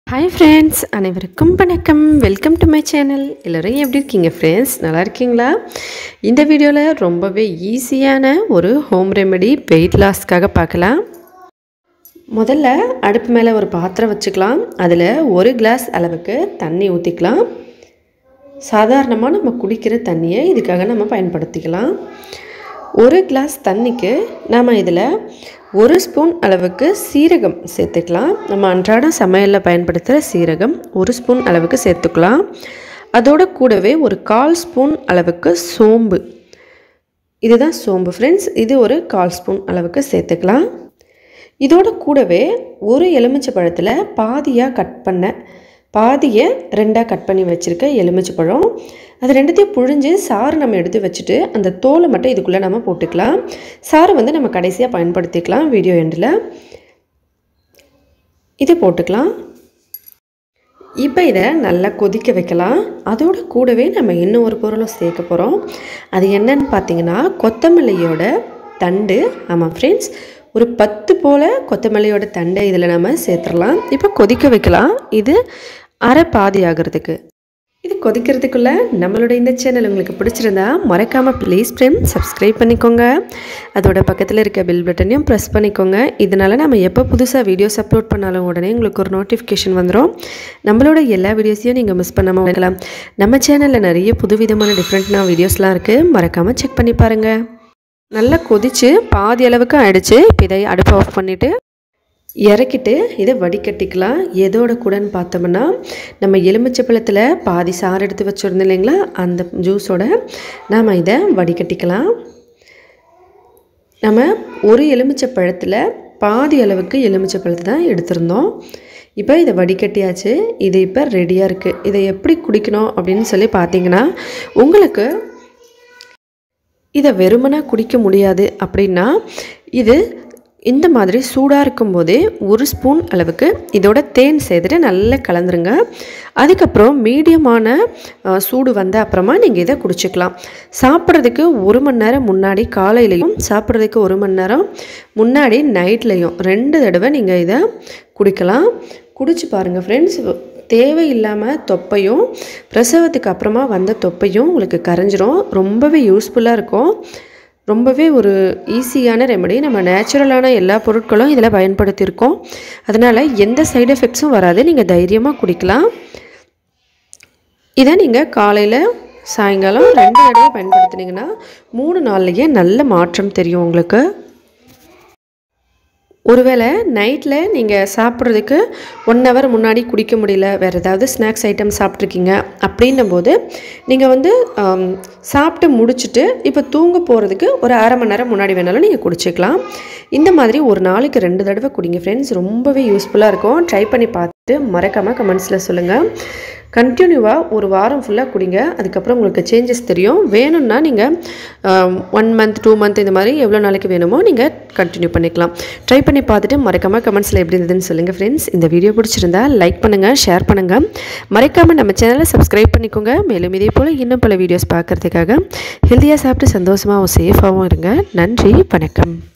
hi friends அனைவருக்கும் வணக்கம் welcome to my channel எல்லோரும் எப்படி இருக்கீங்க ஃப்ரெண்ட்ஸ் நல்லா இருக்கீங்களா இந்த வீடியோவில் ரொம்பவே ஈஸியான ஒரு ஹோம் ரெமெடி வெயிட் லாஸ்க்காக பார்க்கலாம் முதல்ல அடுப்பு மேலே ஒரு பாத்திரம் வச்சுக்கலாம் அதில் ஒரு கிளாஸ் அளவுக்கு தண்ணி ஊற்றிக்கலாம் சாதாரணமாக நம்ம குடிக்கிற தண்ணியை இதுக்காக நம்ம பயன்படுத்திக்கலாம் ஒரு கிளாஸ் தண்ணிக்கு நாம் இதில் ஒரு ஸ்பூன் அளவுக்கு சீரகம் சேர்த்துக்கலாம் நம்ம அன்றாட சமையலில் பயன்படுத்துகிற சீரகம் ஒரு ஸ்பூன் அளவுக்கு சேர்த்துக்கலாம் அதோட கூடவே ஒரு கால் ஸ்பூன் அளவுக்கு சோம்பு இதுதான் சோம்பு ஃப்ரெண்ட்ஸ் இது ஒரு கால் ஸ்பூன் அளவுக்கு சேர்த்துக்கலாம் இதோட கூடவே ஒரு எலுமிச்சை பழத்தில் பாதியாக கட் பண்ண பாதியை ரெண்டாக கட் பண்ணி வச்சுருக்க எலுமிச்சை பழம் அது ரெண்டுத்தையும் புழிஞ்சு சாறு நம்ம எடுத்து வச்சுட்டு அந்த தோலை மட்டும் இதுக்குள்ளே நம்ம போட்டுக்கலாம் சாறு வந்து நம்ம கடைசியாக பயன்படுத்திக்கலாம் வீடியோ எண்டில் இது போட்டுக்கலாம் இப்போ இதை நல்லா கொதிக்க வைக்கலாம் அதோட கூடவே நம்ம இன்னும் ஒரு பொருளும் சேர்க்க போகிறோம் அது என்னன்னு பார்த்தீங்கன்னா கொத்தமல்லியோட தண்டு ஆமாம் ஃப்ரெண்ட்ஸ் ஒரு பத்து போல் கொத்தமல்லியோட தண்டை இதில் நம்ம சேர்த்துடலாம் இப்போ கொதிக்க வைக்கலாம் இது அரை பாதி ஆகிறதுக்கு இது கொதிக்கிறதுக்குள்ளே நம்மளோட இந்த சேனல் உங்களுக்கு பிடிச்சிருந்தா மறக்காமல் ப்ளீஸ் ஃப்ரெண்ட் சப்ஸ்கிரைப் பண்ணிக்கோங்க அதோட பக்கத்தில் இருக்க பெல் பட்டனையும் ப்ரெஸ் பண்ணிக்கோங்க இதனால் நம்ம எப்போ புதுசாக வீடியோஸ் அப்லோட் பண்ணாலும் உடனே உங்களுக்கு ஒரு நோட்டிஃபிகேஷன் வந்துடும் நம்மளோட எல்லா வீடியோஸையும் நீங்கள் மிஸ் பண்ணாமல் வைக்கலாம் நம்ம சேனலில் நிறைய புதுவிதமான டிஃப்ரெண்ட்டான வீடியோஸ்லாம் இருக்குது மறக்காமல் செக் பண்ணி பாருங்கள் நல்லா கொதித்து பாதி அளவுக்கு ஆயிடுச்சு இப்போ இதை அடுப்பை ஆஃப் பண்ணிவிட்டு இறக்கிட்டு இதை வடிகட்டிக்கலாம் எதோட கூடன்னு பார்த்தோம்னா நம்ம எலுமிச்சை பழத்தில் பாதி சாறு எடுத்து வச்சுருந்தோம் இல்லைங்களா அந்த ஜூஸோட நாம் இதை வடிகட்டிக்கலாம் நம்ம ஒரு எலுமிச்சை பழத்தில் பாதி அளவுக்கு எலுமிச்சை பழத்தை தான் எடுத்திருந்தோம் இப்போ இதை வடிகட்டியாச்சு இது இப்போ ரெடியாக இருக்குது இதை எப்படி குடிக்கணும் அப்படின்னு சொல்லி பார்த்தீங்கன்னா உங்களுக்கு இதை வெறுமனாக குடிக்க முடியாது அப்படின்னா இது இந்த மாதிரி சூடாக இருக்கும்போதே ஒரு ஸ்பூன் அளவுக்கு இதோட தேன் சேர்த்துட்டு நல்லா கலந்துருங்க அதுக்கப்புறம் மீடியமான சூடு வந்த அப்புறமா நீங்கள் இதை குடிச்சிக்கலாம் சாப்பிட்றதுக்கு ஒரு மணி நேரம் முன்னாடி காலையிலையும் சாப்பிட்றதுக்கு ஒரு மணி நேரம் முன்னாடி நைட்லேயும் ரெண்டு தடவை நீங்கள் இதை குடிக்கலாம் குடிச்சு பாருங்கள் ஃப்ரெண்ட்ஸ் தேவையில்லாமல் தொப்பையும் பிரசவத்துக்கு அப்புறமா வந்த தொப்பையும் உங்களுக்கு கரைஞ்சிரும் ரொம்பவே யூஸ்ஃபுல்லாக இருக்கும் ரொம்பவே ஒரு ஈஸியான ரெமெடி நம்ம நேச்சுரலான எல்லா பொருட்களும் இதில் பயன்படுத்தியிருக்கோம் அதனால் எந்த சைடு எஃபெக்ட்ஸும் வராது நீங்கள் தைரியமாக குடிக்கலாம் இதை நீங்கள் காலையில் சாயங்காலம் ரெண்டு தடவை பயன்படுத்தினீங்கன்னா மூணு நாள்லேயே நல்ல மாற்றம் தெரியும் உங்களுக்கு ஒருவேளை நைட்டில் நீங்கள் சாப்பிட்றதுக்கு ஒன் ஹவர் முன்னாடி குடிக்க முடியல வேறு ஏதாவது ஸ்நாக்ஸ் ஐட்டம் சாப்பிட்ருக்கீங்க அப்படின்னும் போது நீங்கள் வந்து சாப்பிட்டு முடிச்சுட்டு இப்போ தூங்க போகிறதுக்கு ஒரு அரை மணி நேரம் முன்னாடி வேணாலும் நீங்கள் குடிச்சிக்கலாம் இந்த மாதிரி ஒரு நாளைக்கு ரெண்டு தடவை குடிங்க ஃப்ரெண்ட்ஸ் ரொம்பவே யூஸ்ஃபுல்லாக இருக்கும் ட்ரை பண்ணி பார்த்துட்டு மறக்காமல் கமெண்ட்ஸில் சொல்லுங்கள் கண்டினியூவாக ஒரு வாரம் ஃபுல்லாக குடிங்க அதுக்கப்புறம் உங்களுக்கு சேஞ்சஸ் தெரியும் வேணும்னா நீங்கள் ஒன் மந்த் டூ மந்த் இந்த மாதிரி எவ்வளோ நாளைக்கு வேணுமோ நீங்கள் கண்டினியூ பண்ணிக்கலாம் ட்ரை பண்ணி பார்த்துட்டு மறக்காமல் கமெண்ட்ஸில் எப்படி இருந்ததுன்னு சொல்லுங்கள் ஃப்ரெண்ட்ஸ் இந்த வீடியோ பிடிச்சிருந்தா லைக் பண்ணுங்கள் ஷேர் பண்ணுங்கள் மறக்காமல் நம்ம சேனலை சப்ஸ்கிரைப் பண்ணிக்கோங்க மேலும் இதே போல் இன்னும் பல வீடியோஸ் பார்க்குறதுக்காக ஹெல்த்தியாக சாப்பிட்டு சந்தோஷமாகவும் சேஃபாகவும் இருங்க நன்றி வணக்கம்